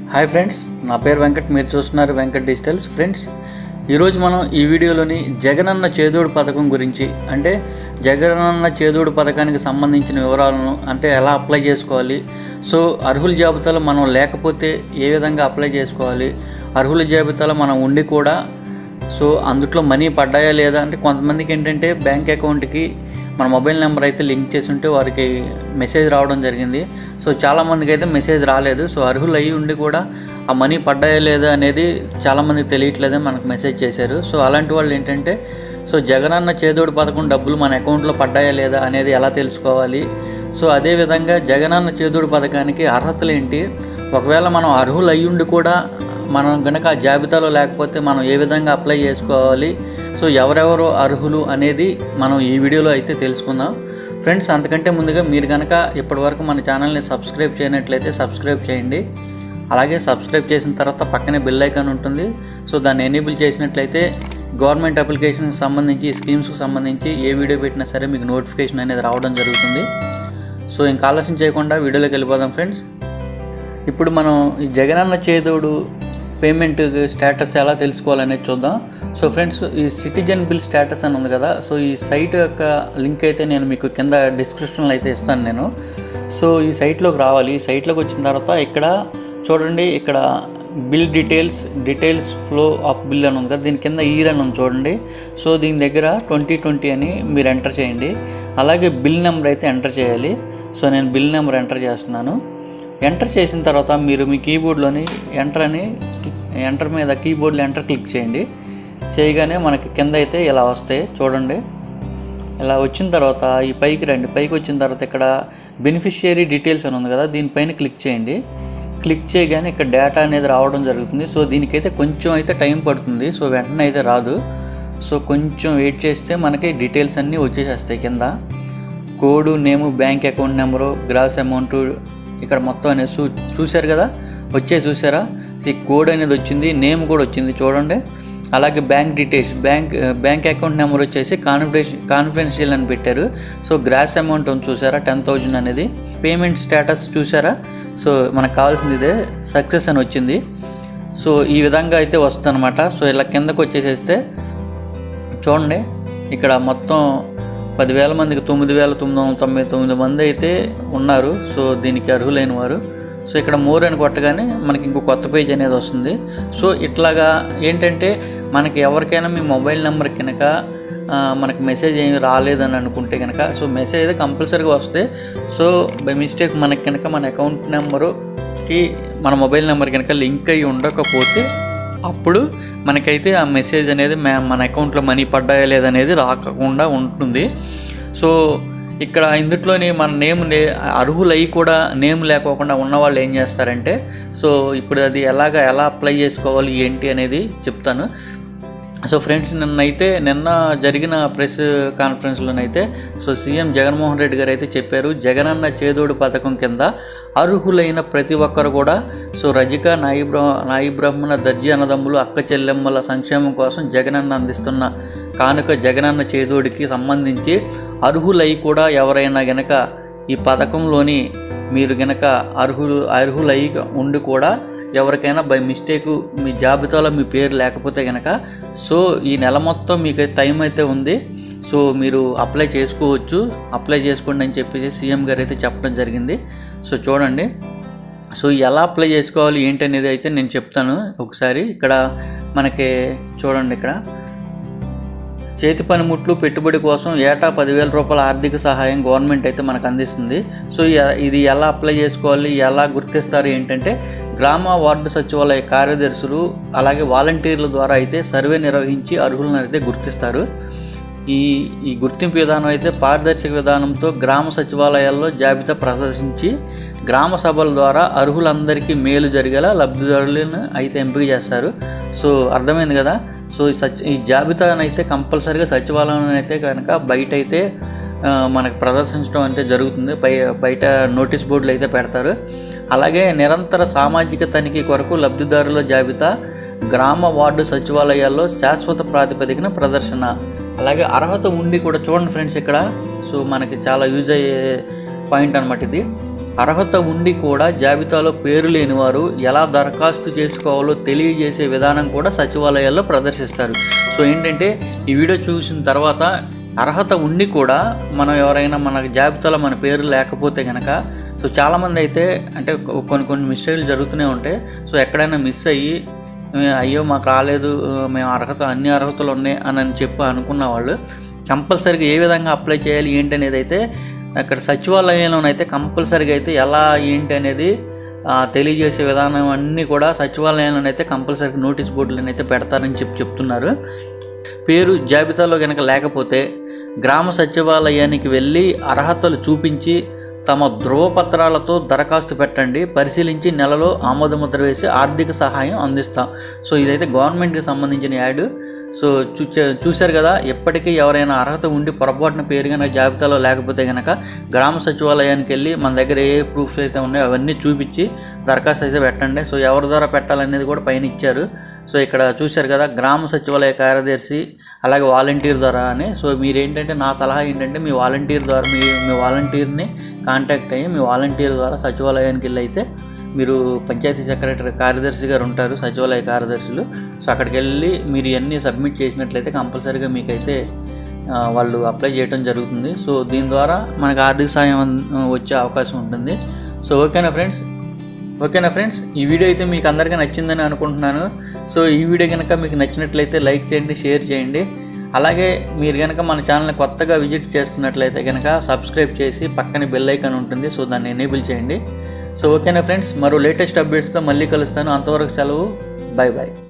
hi friends నా పేరు వెంకట్ మీరు చూస్తున్నారు వెంకట్ డిజిటల్స్ ఫ్రెండ్స్ ఈరోజు మనం ఈ వీడియోలోని జగనన్న చేదోడు పథకం గురించి అంటే జగనన్న చేదోడు పథకానికి సంబంధించిన వివరాలను అంటే ఎలా అప్లై చేసుకోవాలి సో అర్హుల జాబితాలో మనం లేకపోతే ఏ విధంగా అప్లై చేసుకోవాలి అర్హుల జాబితాలో మనం ఉండి కూడా సో అందుట్లో మనీ పడ్డాయా లేదా అంటే కొంతమందికి ఏంటంటే బ్యాంక్ అకౌంట్కి మన మొబైల్ నెంబర్ అయితే లింక్ చేసి ఉంటే వారికి మెసేజ్ రావడం జరిగింది సో చాలామందికి అయితే మెసేజ్ రాలేదు సో అర్హులు అయ్యి ఉండి కూడా ఆ మనీ పడ్డాయా లేదా అనేది చాలామందికి తెలియట్లేదని మనకు మెసేజ్ చేశారు సో అలాంటి వాళ్ళు ఏంటంటే సో జగనన్న చేదోడు పథకం డబ్బులు మన అకౌంట్లో పడ్డాయా లేదా అనేది ఎలా తెలుసుకోవాలి సో అదేవిధంగా జగనన్న చేదోడు పథకానికి అర్హతలు ఏంటి ఒకవేళ మనం అర్హులు అయ్యుండి కూడా మనం గనక ఆ జాబితాలో లేకపోతే మనం ఏ విధంగా అప్లై చేసుకోవాలి సో ఎవరెవరు అర్హులు అనేది మనం ఈ వీడియోలో అయితే తెలుసుకుందాం ఫ్రెండ్స్ అంతకంటే ముందుగా మీరు కనుక ఇప్పటివరకు మన ఛానల్ని సబ్స్క్రైబ్ చేయనట్లయితే సబ్స్క్రైబ్ చేయండి అలాగే సబ్స్క్రైబ్ చేసిన తర్వాత పక్కనే బెల్ ఐకాన్ ఉంటుంది సో దాన్ని ఎనేబుల్ చేసినట్లయితే గవర్నమెంట్ అప్లికేషన్కి సంబంధించి స్కీమ్స్కి సంబంధించి ఏ వీడియో పెట్టినా సరే మీకు నోటిఫికేషన్ అనేది రావడం జరుగుతుంది సో ఇంకా ఆలస్యం చేయకుండా వీడియోలోకి వెళ్ళిపోదాం ఫ్రెండ్స్ ఇప్పుడు మనం ఈ జగనన్న చేదోడు పేమెంట్ స్టేటస్ ఎలా తెలుసుకోవాలనేది చూద్దాం సో ఫ్రెండ్స్ ఈ సిటిజన్ బిల్ స్టేటస్ అని ఉంది కదా సో ఈ సైట్ యొక్క లింక్ అయితే నేను మీకు కింద డిస్క్రిప్షన్లో అయితే ఇస్తాను నేను సో ఈ సైట్లోకి రావాలి ఈ సైట్లోకి వచ్చిన తర్వాత ఇక్కడ చూడండి ఇక్కడ bill details details flow of bill అని ఉంది కదా దీని కింద ఈర్ అని ఉంది చూడండి సో దీని దగ్గర ట్వంటీ ట్వంటీ అని మీరు ఎంటర్ చేయండి అలాగే బిల్ నెంబర్ అయితే ఎంటర్ చేయాలి సో నేను బిల్ నెంబర్ ఎంటర్ చేస్తున్నాను ఎంటర్ చేసిన తర్వాత మీరు మీ కీబోర్డ్లోని ఎంటర్ అని ఎంటర్ మీద కీబోర్డ్లో ఎంటర్ క్లిక్ చేయండి చేయగానే మనకి కింద అయితే ఇలా వస్తాయి చూడండి ఇలా వచ్చిన తర్వాత ఈ పైకి రండి పైకి వచ్చిన తర్వాత ఇక్కడ బెనిఫిషియరీ డీటెయిల్స్ అని ఉంది కదా దీనిపైన క్లిక్ చేయండి క్లిక్ చేయగానే ఇక్కడ డేటా అనేది రావడం జరుగుతుంది సో దీనికైతే కొంచెం అయితే టైం పడుతుంది సో వెంటనే అయితే రాదు సో కొంచెం వెయిట్ చేస్తే మనకి డీటెయిల్స్ అన్నీ వచ్చేసేస్తాయి కింద code name bank account number gross amount ఇక్కడ మొత్తం అనేది చూ చూశారు కదా వచ్చే చూసారా ఈ కోడ్ అనేది వచ్చింది నేమ్ కూడా వచ్చింది చూడండి అలాగే bank details bank bank account number వచ్చేసి కాన్ఫిడెన్స్ కాన్ఫిడెన్షియల్ అని పెట్టారు సో గ్రాస్ అమౌంట్ ఉంది చూసారా టెన్ థౌజండ్ అనేది పేమెంట్ స్టేటస్ చూసారా సో మనకు కావాల్సింది ఇదే సక్సెస్ అని వచ్చింది సో ఈ విధంగా అయితే వస్తుంది అనమాట సో ఇలా కిందకు వచ్చేసేస్తే చూడండి ఇక్కడ మొత్తం పదివేల మందికి తొమ్మిది వేల తొమ్మిది వందల తొంభై తొమ్మిది మంది అయితే ఉన్నారు సో దీనికి అర్హులైన వారు సో ఇక్కడ మోర్ అని కొట్టగానే మనకి ఇంకో కొత్త పేజ్ అనేది వస్తుంది సో ఇట్లాగా ఏంటంటే మనకి ఎవరికైనా మీ మొబైల్ నెంబర్ కనుక ఆ, మనకి మెసేజ్ ఏమి రాలేదని అనుకుంటే కనుక సో మెసేజ్ అయితే కంపల్సరీగా వస్తే సో బై మిస్టేక్ మనకి కనుక మన అకౌంట్ నెంబరుకి మన మొబైల్ నెంబర్ కనుక లింక్ అయ్యి ఉండకపోతే అప్పుడు మనకైతే ఆ మెసేజ్ అనేది మే- మన అకౌంట్లో మనీ పడ్డాయా లేదనేది రాకుండా ఉంటుంది సో ఇక్కడ ఇందుట్లోని మన నేమ్ నే అర్హులై కూడా నేమ్ లేకోకుండా ఉన్న వాళ్ళు ఏం చేస్తారంటే సో ఇప్పుడు అది ఎలాగ ఎలా అప్లై చేసుకోవాలి ఏంటి అనేది చెప్తాను సో ఫ్రెండ్స్ నిన్నైతే నిన్న జరిగిన ప్రెస్ కాన్ఫరెన్స్లోనైతే సో సీఎం జగన్మోహన్ రెడ్డి గారు అయితే చెప్పారు జగనన్న చేదోడు పథకం కింద అర్హులైన ప్రతి ఒక్కరు కూడా సో రజిక నాయి బ్ర నాయి బ్రహ్మణ దర్జీ అన్నదమ్ములు అక్క చెల్లెమ్మల సంక్షేమం కోసం జగనన్న అందిస్తున్న కానుక జగనన్న చేదోడికి సంబంధించి అర్హులై కూడా ఎవరైనా గనక ఈ పథకంలోని మీరు గనక అర్హులు అర్హులై ఉండి కూడా ఎవరికైనా బై మిస్టేక్ మీ జాబితాలో మీ పేరు లేకపోతే కనుక సో ఈ నెల మొత్తం మీకు టైం అయితే ఉంది సో మీరు అప్లై చేసుకోవచ్చు అప్లై చేసుకోండి అని చెప్పేసి సీఎం గారు అయితే చెప్పడం జరిగింది సో చూడండి సో ఎలా అప్లై చేసుకోవాలి ఏంటి అనేది అయితే నేను చెప్తాను ఒకసారి ఇక్కడ మనకి చూడండి ఇక్కడ చేతి పనిముట్లు పెట్టుబడి కోసం ఏటా పదివేల రూపాయల ఆర్థిక సహాయం గవర్నమెంట్ అయితే మనకు అందిస్తుంది సో ఇ- ఇది ఎలా అప్లై చేసుకోవాలి ఎలా గుర్తిస్తారు ఏంటంటే గ్రామ వార్డు సచివాలయ కార్యదర్శులు అలాగే వాలంటీర్ల ద్వారా అయితే సర్వే నిర్వహించి అర్హులను అయితే గుర్తిస్తారు ఈ ఈ గుర్తింపు విధానం అయితే పారదర్శక విధానంతో గ్రామ సచివాలయాల్లో జాబితా ప్రదర్శించి గ్రామ సభల ద్వారా అర్హులందరికీ మేలు జరిగేలా లబ్ధిదారులను అయితే ఎంపిక చేస్తారు సో అర్థమైంది కదా సో ఈ సచ్ ఈ జాబితాను అయితే కంపల్సరీగా సచివాలయం అయితే కనుక బయట అయితే ఆ, మనకు ప్రదర్శించడం అంటే జరుగుతుంది బయ బయట నోటీస్ బోర్డులు అయితే పెడతారు అలాగే నిరంతర సామాజిక తనిఖీ కొరకు లబ్ధిదారుల జాబితా గ్రామ వార్డు సచివాలయాల్లో శాశ్వత ప్రాతిపదికన ప్రదర్శన అలాగే అర్హత ఉండి కూడా చూడండి ఫ్రెండ్స్ ఇక్కడ సో మనకి చాలా యూజ్ అయ్యే పాయింట్ అనమాట ఇది అర్హత ఉండి కూడా జాబితాలో పేరు లేని వారు ఎలా దరఖాస్తు చేసుకోవాలో తెలియజేసే విధానం కూడా సచివాలయాల్లో ప్రదర్శిస్తారు సో ఏంటంటే ఈ వీడియో చూసిన తర్వాత అర్హత ఉండి కూడా మనం ఎవరైనా మన జాబితాలో మన పేరు లేకపోతే కనుక సో చాలామంది అయితే అంటే కొన్ని కొన్ని మిస్టేక్లు జరుగుతూనే ఉంటాయి సో ఎక్కడైనా మిస్ అయ్యి "ఏ, అయ్యో మాకు రాలేదు మేము అర్హత అన్ని అర్హతలు ఉన్నాయి అని అని చెప్పి అనుకున్న వాళ్ళు కంపల్సరీగా ఏ విధంగా అప్లై చేయాలి ఏంటి అనేది అయితే అక్కడ సచివాలయంలోనైతే కంపల్సరీగా అయితే ఎలా ఏంటి అనేది ఆ, తెలియజేసే విధానం అన్నీ కూడా సచివాలయంలోనైతే కంపల్సరీగా నోటీస్ బోర్డులను అయితే పెడతారని చెప్పి చెప్తున్నారు పేరు జాబితాలో కనుక లేకపోతే గ్రామ సచివాలయానికి వెళ్ళి అర్హతలు చూపించి తమ ధృవపత్రాలతో దరఖాస్తు పెట్టండి పరిశీలించి నెలలో ఆమోదముద్ర వేసి ఆర్థిక సహాయం అందిస్తాం సో ఇదైతే గవర్నమెంట్కి సంబంధించిన యాడ్ సో చూచే చూశారు కదా ఎప్పటికీ ఎవరైనా అర్హత ఉండి పొరపాటున పేరు కనుక జాబితాలో లేకపోతే కనుక గ్రామ సచివాలయానికి వెళ్ళి మన దగ్గర ఏ ప్రూఫ్స్ అయితే ఉన్నాయో అవన్నీ చూపించి దరఖాస్తు అయితే పెట్టండి సో ఎవరి ద్వారా పెట్టాలనేది కూడా పైన ఇచ్చారు సో ఇక్కడ చూశారు కదా గ్రామ సచివాలయ కార్యదర్శి అలాగే వాలంటీర్ ద్వారా అని సో మీరు ఏంటంటే నా సలహా ఏంటంటే మీ వాలంటీర్ ద్వారా మీ మీ వాలంటీర్ని కాంటాక్ట్ అయ్యి మీ వాలంటీర్ ద్వారా సచివాలయానికి వెళ్ళి అయితే మీరు పంచాయతీ సెక్రటరీ కార్యదర్శి గారు ఉంటారు సచివాలయ కార్యదర్శులు సో అక్కడికి వెళ్ళి మీరు ఇవన్నీ సబ్మిట్ చేసినట్లయితే కంపల్సరీగా మీకైతే ఆ, వాళ్ళు అప్లై చేయడం జరుగుతుంది సో దీని ద్వారా మనకు ఆర్థిక సాయం అన్- వచ్చే అవకాశం ఉంటుంది సో ఓకేనా ఫ్రెండ్స్ ఓకేనా ఫ్రెండ్స్ ఈ వీడియో అయితే మీకు అందరికీ నచ్చిందని అనుకుంటున్నాను సో ఈ వీడియో కనుక మీకు నచ్చినట్లయితే లైక్ చేయండి షేర్ చేయండి అలాగే మీరు కనుక మన ఛానల్ని కొత్తగా విజిట్ చేస్తున్నట్లయితే కనుక సబ్స్క్రైబ్ చేసి పక్కన బెల్ ఐకాన్ ఉంటుంది సో దాన్ని ఎనేబుల్ చేయండి సో ఓకేనా ఫ్రెండ్స్ మరో లేటెస్ట్ అప్డేట్స్తో మళ్ళీ కలుస్తాను అంతవరకు సెలవు బాయ్ బాయ్